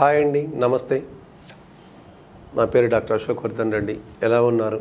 hi అండి నమస్తే నా పేరు డాక్టర్ అశోక్ వర్ధన్ రెడ్డి ఎలా ఉన్నారు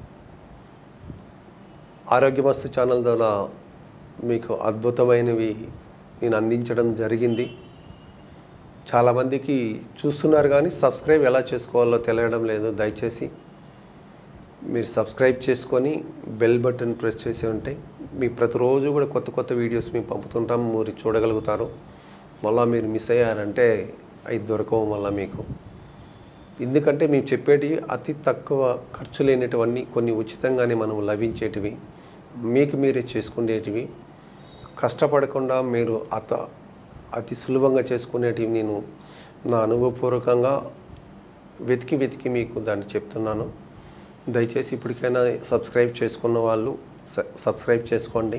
ఆరోగ్యమస్తు ఛానల్ ద్వారా మీకు అద్భుతమైనవి నేను అందించడం జరిగింది చాలామందికి చూస్తున్నారు కానీ సబ్స్క్రైబ్ ఎలా చేసుకోవాలో తెలియడం లేదు దయచేసి మీరు సబ్స్క్రైబ్ చేసుకొని బెల్ బటన్ ప్రెస్ చేసి ఉంటే మీ ప్రతిరోజు కూడా కొత్త కొత్త వీడియోస్ మేము పంపుతుంటాం మీరు చూడగలుగుతారు మళ్ళీ మీరు మిస్ అయ్యారంటే అవి దొరకవు మళ్ళీ మీకు ఎందుకంటే మేము చెప్పేటి అతి తక్కువ ఖర్చు లేనటువన్నీ కొన్ని ఉచితంగానే మనం లభించేటివి మీకు మీరే చేసుకునేటివి కష్టపడకుండా మీరు అత అతి సులభంగా చేసుకునేటివి నేను నా అనుభవపూర్వకంగా వెతికి వెతికి మీకు దాన్ని చెప్తున్నాను దయచేసి ఇప్పటికైనా సబ్స్క్రైబ్ చేసుకున్న వాళ్ళు స- సబ్స్క్రైబ్ చేసుకోండి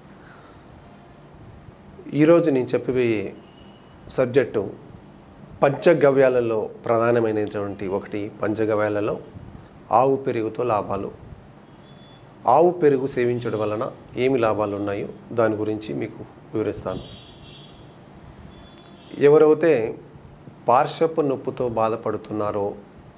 ఈరోజు నేను చెప్పబోయే సబ్జెక్టు పంచగవ్యాలలో ప్రధానమైనటువంటి ఒకటి పంచగవ్యాలలో ఆవు పెరుగుతో లాభాలు ఆవు పెరుగు సేవించడం వలన ఏమి లాభాలు ఉన్నాయో దాని గురించి మీకు వివరిస్తాను ఎవరైతే పార్శ్వపు నొప్పుతో బాధపడుతున్నారో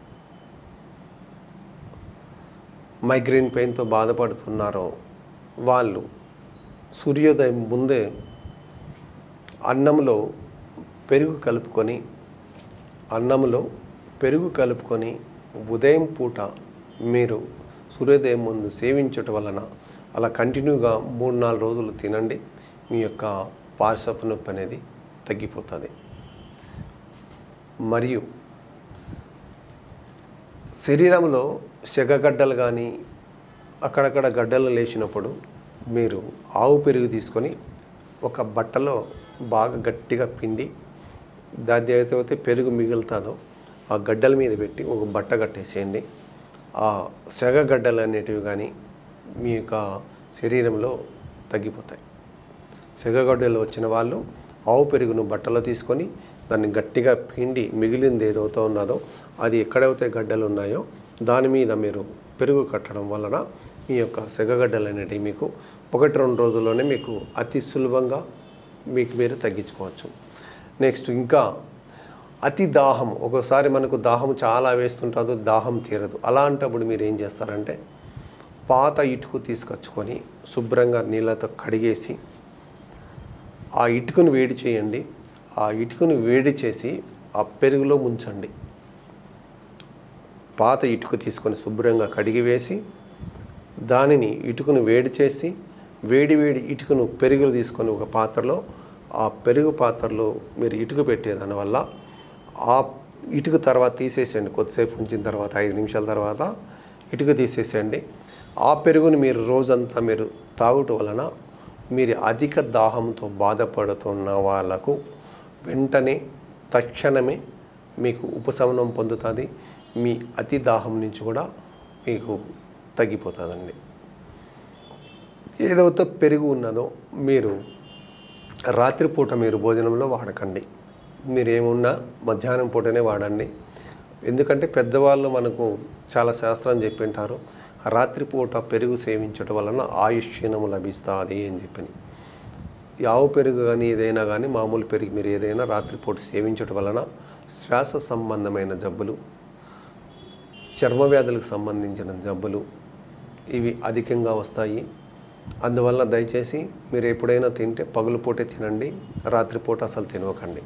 మైగ్రేన్ పెయిన్తో బాధపడుతున్నారో వాళ్ళు సూర్యోదయం ముందే అన్నంలో పెరుగు కలుపుకొని అన్నంలో పెరుగు కలుపుకొని ఉదయం పూట మీరు సూర్యోదయం ముందు సేవించటం వలన అలా కంటిన్యూగా మూడు నాలుగు రోజులు తినండి మీ యొక్క పార్శ్వపు నొప్పి అనేది తగ్గిపోతుంది మరియు శరీరంలో సెగగడ్డలు కానీ అక్కడక్కడ గడ్డలు లేచినప్పుడు మీరు ఆవు పెరుగు తీసుకొని ఒక బట్టలో బాగా గట్టిగా పిండి దాని అయితే పెరుగు మిగులుతుందో ఆ గడ్డల మీద పెట్టి ఒక బట్ట కట్టేసేయండి ఆ సెగగడ్డలు అనేటివి కానీ మీ యొక్క శరీరంలో తగ్గిపోతాయి సెగగడ్డలు వచ్చిన వాళ్ళు ఆవు పెరుగును బట్టలో తీసుకొని దాన్ని గట్టిగా పిండి మిగిలింది ఏదైతే ఉన్నదో అది ఎక్కడైతే గడ్డలు ఉన్నాయో దాని మీద మీరు పెరుగు కట్టడం వలన మీ యొక్క సెగగడ్డలు అనేటివి మీకు ఒకటి రెండు రోజుల్లోనే మీకు అతి సులభంగా మీకు మీరు తగ్గించుకోవచ్చు నెక్స్ట్ ఇంకా అతి దాహం ఒక్కోసారి మనకు దాహం చాలా వేస్తుంటుందో దాహం తీరదు అలాంటప్పుడు మీరు ఏం చేస్తారంటే పాత ఇటుకు తీసుకొచ్చుకొని శుభ్రంగా నీళ్ళతో కడిగేసి ఆ ఇటుకను వేడి చేయండి ఆ ఇటుకను వేడి చేసి ఆ పెరుగులో ముంచండి పాత ఇటుక తీసుకొని శుభ్రంగా కడిగి వేసి దానిని ఇటుకను వేడి చేసి వేడి వేడి ఇటుకను పెరుగులు తీసుకొని ఒక పాత్రలో ఆ పెరుగు పాత్రలో మీరు ఇటుక పెట్టేదాని వల్ల ఆ ఇటుక తర్వాత తీసేసేయండి కొద్దిసేపు ఉంచిన తర్వాత ఐదు నిమిషాల తర్వాత ఇటుక తీసేసేయండి ఆ పెరుగుని మీరు రోజంతా మీరు తాగుట వలన మీరు అధిక దాహంతో బాధపడుతున్న వాళ్ళకు వెంటనే తక్షణమే మీకు ఉపశమనం పొందుతుంది మీ అతి దాహం నుంచి కూడా మీకు తగ్గిపోతుందండి ఏదైతే పెరుగు ఉన్నదో మీరు రాత్రిపూట మీరు భోజనంలో వాడకండి మీరు ఏమున్నా మధ్యాహ్నం పూటనే వాడండి ఎందుకంటే పెద్దవాళ్ళు మనకు చాలా శాస్త్రం చెప్పింటారు రాత్రిపూట పెరుగు సేవించడం వలన ఆయుష్యనము లభిస్తుంది అని చెప్పని ఈ ఆవు పెరుగు కానీ ఏదైనా కానీ మామూలు పెరుగు మీరు ఏదైనా రాత్రిపూట సేవించడం వలన శ్వాస సంబంధమైన జబ్బులు చర్మ వ్యాధులకు సంబంధించిన జబ్బులు ఇవి అధికంగా వస్తాయి అందువల్ల దయచేసి మీరు ఎప్పుడైనా తింటే పగులుపూటే తినండి రాత్రిపూట అసలు తినవకండి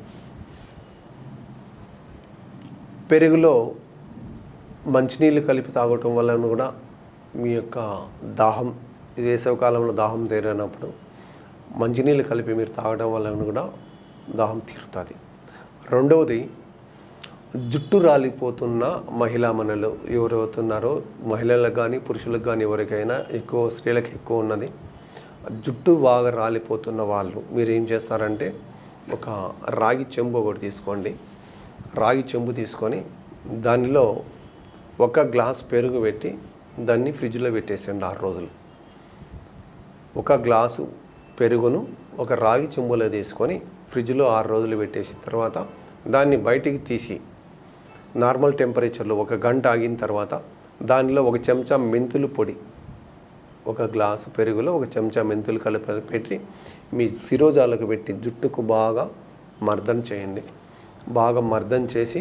పెరుగులో మంచినీళ్ళు కలిపి తాగటం వలన కూడా మీ యొక్క దాహం వేసవికాలంలో దాహం తీరనప్పుడు మంచినీళ్ళు కలిపి మీరు తాగడం వలన కూడా దాహం తీరుతుంది రెండవది జుట్టు రాలిపోతున్న మహిళా మనలు ఎవరు అవుతున్నారో మహిళలకు కానీ పురుషులకు కానీ ఎవరికైనా ఎక్కువ స్త్రీలకు ఎక్కువ ఉన్నది జుట్టు బాగా రాలిపోతున్న వాళ్ళు మీరు ఏం చేస్తారంటే ఒక రాగి చెంబు ఒకటి తీసుకోండి రాగి చెంబు తీసుకొని దానిలో ఒక గ్లాస్ పెరుగు పెట్టి దాన్ని ఫ్రిడ్జ్లో పెట్టేసేయండి ఆరు రోజులు ఒక గ్లాసు పెరుగును ఒక రాగి చెంబులో తీసుకొని ఫ్రిడ్జ్లో ఆరు రోజులు పెట్టేసిన తర్వాత దాన్ని బయటికి తీసి నార్మల్ టెంపరేచర్లో ఒక గంట ఆగిన తర్వాత దానిలో ఒక చెంచా మెంతులు పొడి ఒక గ్లాసు పెరుగులో ఒక చెంచా మెంతులు కలిపి పెట్టి మీ శిరోజాలకు పెట్టి జుట్టుకు బాగా మర్దన చేయండి బాగా మర్దం చేసి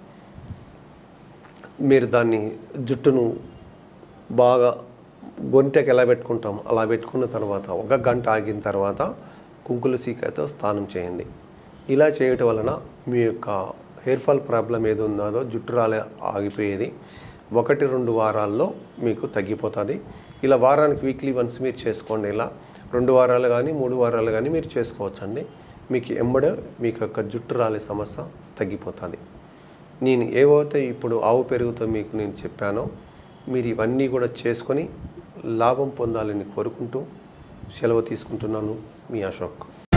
మీరు దాన్ని జుట్టును బాగా గొంటెకి ఎలా పెట్టుకుంటాం అలా పెట్టుకున్న తర్వాత ఒక గంట ఆగిన తర్వాత కుంకుల సీకాయతో స్నానం చేయండి ఇలా చేయటం వలన మీ యొక్క హెయిర్ ఫాల్ ప్రాబ్లం ఏది ఉన్నదో జుట్టు రాలే ఆగిపోయేది ఒకటి రెండు వారాల్లో మీకు తగ్గిపోతుంది ఇలా వారానికి వీక్లీ వన్స్ మీరు చేసుకోండి ఇలా రెండు వారాలు కానీ మూడు వారాలు కానీ మీరు చేసుకోవచ్చండి మీకు ఎంబడ మీకు యొక్క జుట్టు రాలే సమస్య తగ్గిపోతుంది నేను ఏవైతే ఇప్పుడు ఆవు పెరుగుతో మీకు నేను చెప్పానో మీరు ఇవన్నీ కూడా చేసుకొని లాభం పొందాలని కోరుకుంటూ సెలవు తీసుకుంటున్నాను మీ అశోక్